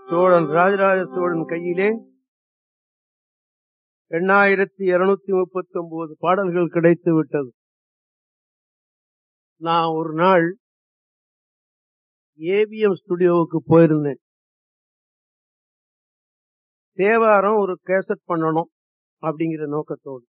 சோழன் ராஜராஜ சோழன் கையிலே எண்ணாயிரத்தி இருநூத்தி முப்பத்தி ஒன்பது பாடல்கள் கிடைத்து விட்டது நான் ஒரு நாள் ஏவிஎம் ஸ்டுடியோவுக்கு போயிருந்தேன் தேவாரம் ஒரு கேசட் பண்ணணும் அப்படிங்கிற நோக்கத்தோடு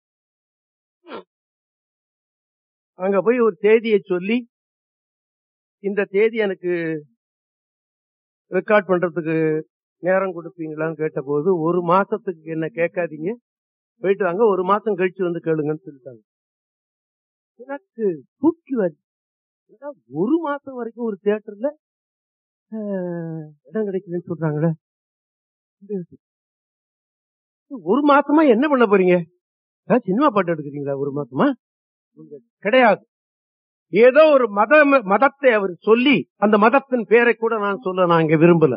அங்க போய் ஒரு தேதியை சொல்லி இந்த தேதி எனக்கு ரெக்கார்ட் பண்றதுக்கு நேரம் கொடுப்பீங்களான்னு கேட்டபோது ஒரு மாசத்துக்கு என்ன கேட்காதீங்க போயிட்டு வாங்க ஒரு மாசம் கழிச்சு வந்து கேளுங்கன்னு சொல்லிட்டாங்க எனக்கு தூக்கி வருது ஏன்னா ஒரு மாசம் வரைக்கும் ஒரு தியேட்டர்ல இடம் கிடைக்குதுன்னு சொல்றாங்களே ஒரு மாசமா என்ன பண்ண போறீங்க ஏதாவது சினிமா பாட்டு எடுக்கிறீங்களா ஒரு மாசமா கிடையாது ஏதோ ஒரு மத மதத்தை அவர் சொல்லி அந்த மதத்தின் பேரை கூட நான் சொல்ல நான் இங்க விரும்பல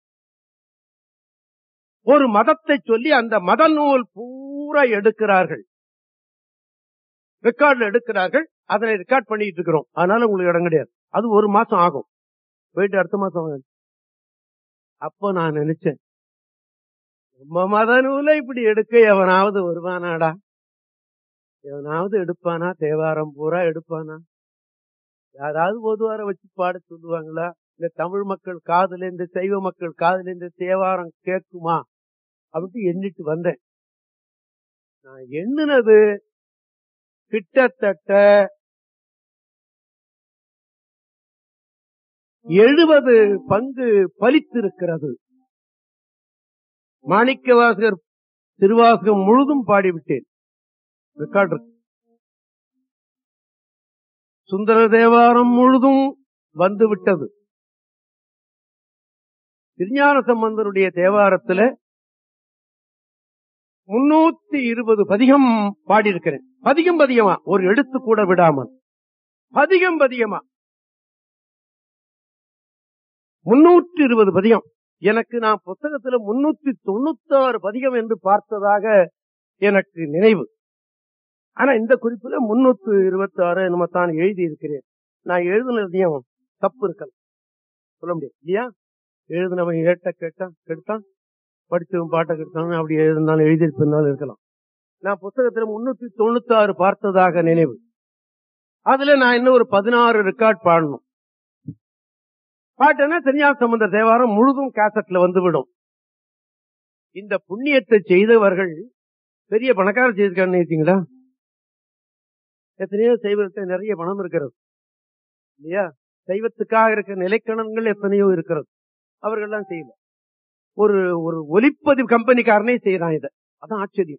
ஒரு மதத்தை சொல்லி அந்த மத நூல் பூரா எடுக்கிறார்கள் ரெக்கார்ட்ல எடுக்கிறார்கள் அதனை ரெக்கார்ட் பண்ணிட்டு இருக்கிறோம் அதனால உங்களுக்கு இடம் கிடையாது அது ஒரு மாசம் ஆகும் போயிட்டு அடுத்த மாசம் வாங்க. அப்ப நான் நினைச்சேன் நம்ம மத நூலை இப்படி எடுக்க எவனாவது வருவானாடா எவனாவது எடுப்பானா தேவாரம் பூரா எடுப்பானா யாராவது பொதுவார வச்சு பாட சொல்லுவாங்களா இந்த தமிழ் மக்கள் காதுல இந்த சைவ மக்கள் காதுல இந்த தேவாரம் கேட்குமா அப்படின்னு எண்ணிட்டு வந்தேன் நான் எண்ணினது கிட்டத்தட்ட எழுபது பங்கு பலித்திருக்கிறது மாணிக்கவாசகர் திருவாசகம் முழுதும் பாடிவிட்டேன் ரெக்கார்ட் இருக்கு சுந்தர தேவாரம் முழுதும் வந்து விட்டது திருஞான சம்பந்தருடைய தேவாரத்துல முன்னூத்தி இருபது பதிகம் பாடியிருக்கிறேன் பதிகம் பதிகமா ஒரு எழுத்து கூட விடாமல் பதிகம் பதிகமா முன்னூற்றி இருபது பதிகம் எனக்கு நான் புத்தகத்துல முன்னூத்தி தொண்ணூத்தி ஆறு பதிகம் என்று பார்த்ததாக எனக்கு நினைவு ஆனா இந்த குறிப்புல முன்னூத்தி இருபத்தி ஆறு நம்ம தான் எழுதி இருக்கிறேன் நான் எழுதுனதையும் தப்பு இருக்கலாம் சொல்ல முடியாது இல்லையா எழுதினவன் ஏட்ட கேட்டான் கெடுத்தான் படிச்சவன் பாட்டை கெடுத்தான் அப்படி எழுதினாலும் எழுதியிருப்பிருந்தாலும் இருக்கலாம் நான் புத்தகத்துல முன்னூத்தி தொண்ணூத்தி ஆறு பார்த்ததாக நினைவு அதுல நான் இன்னும் ஒரு பதினாறு ரெக்கார்ட் பாடணும் பாட்டுன்னா தெரியா சம்பந்த தேவாரம் முழுதும் கேசட்ல வந்து விடும் இந்த புண்ணியத்தை செய்தவர்கள் பெரிய பணக்காரர் செய்திருக்கான்னு நினைச்சீங்களா எத்தனையோ சைவத்தை நிறைய பணம் இருக்கிறது இல்லையா சைவத்துக்காக இருக்கிற நிலைக்கணங்கள் எத்தனையோ இருக்கிறது அவர்கள்லாம் செய்யல ஒரு ஒரு ஒலிப்பதிவு கம்பெனிக்காரனே செய்யறான் இத அதான் ஆச்சரியம்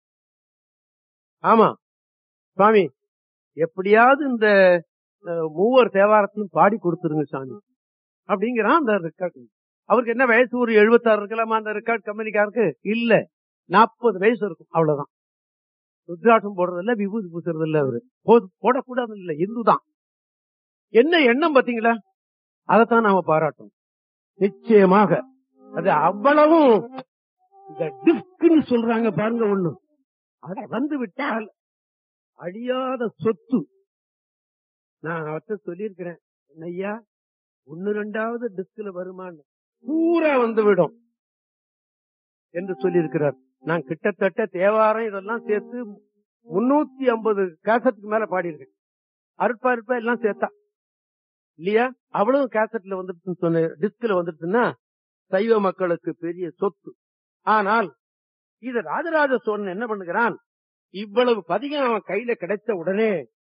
ஆமா சுவாமி எப்படியாவது இந்த அஹ், மூவர் தேவாரத்தையும் பாடி கொடுத்துருங்க சாமி அப்படிங்கிறான் அந்த ரெக்கார்ட் அவருக்கு என்ன வயசு ஒரு எழுபத்தாறு இருக்கலாமா அந்த ரெக்கார்ட் கம்பெனிக்காருக்கு இல்ல நாற்பது வயசு இருக்கும் அவ்வளவுதான் ருத்ராட்சம் போடுறது இல்ல விபூதி பூசுறது இல்ல அவரு போது- போடக்கூடாது இல்ல இந்துதான் என்ன எண்ணம் பாத்தீங்களா அதைத்தான் நாம பாராட்டணும் நிச்சயமாக அது அவ்வளவும் இந்த டிஸ்க்னு சொல்றாங்க பாருங்க ஒண்ணு அது வந்து விட்டால் அழியாத சொத்து நான் அவர்கிட்ட சொல்லியிருக்கிறேன் ஐயா ஒன்னு ரெண்டாவது டிஸ்க்ல வருமான்னு பூரா வந்து விடும் என்று சொல்லியிருக்கிறார் நான் கிட்டத்தட்ட தேவாரம் இதெல்லாம் சேர்த்து முன்னூத்தி ஐம்பது கேசட்டுக்கு மேல பாடியிருக்கேன் அருட்பா அருட்பா எல்லாம் சேர்த்தா இல்லையா அவ்வளவு கேசட்ல வந்துருச்சுன்னு சொன்ன டிஸ்க்ல வந்துருச்சுன்னா சைவ மக்களுக்கு பெரிய சொத்து ஆனால் இது ராஜராஜ சோழன் என்ன பண்ணுகிறான் இவ்வளவு பதிகம் அவன் கையில கிடைத்த உடனே